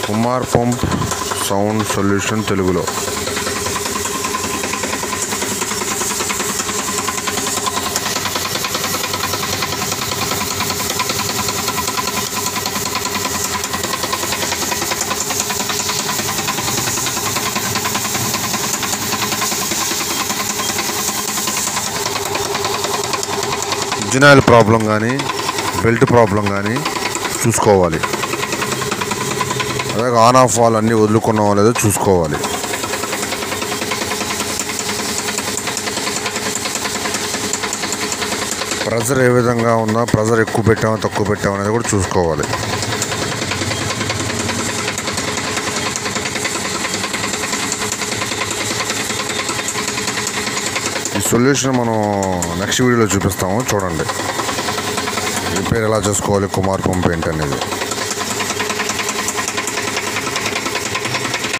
Kumar pump sound solution తెలుగులో engine oil problem కానీ belt problem కానీ చూసుకోవాలి అలాగే ఆన్ ఆఫ్ వాల్ అన్నీ వదులుకున్నామో లేదో చూసుకోవాలి ప్రెజర్ ఏ విధంగా ఉందా ప్రెజర్ ఎక్కువ పెట్టామా తక్కువ పెట్టామా అనేది కూడా చూసుకోవాలి ఈ సొల్యూషన్ మనం నెక్స్ట్ వీడియోలో చూపిస్తాము చూడండి రిపేర్ ఎలా చేసుకోవాలి కుమార్ పంప్ ఏంటి అనేది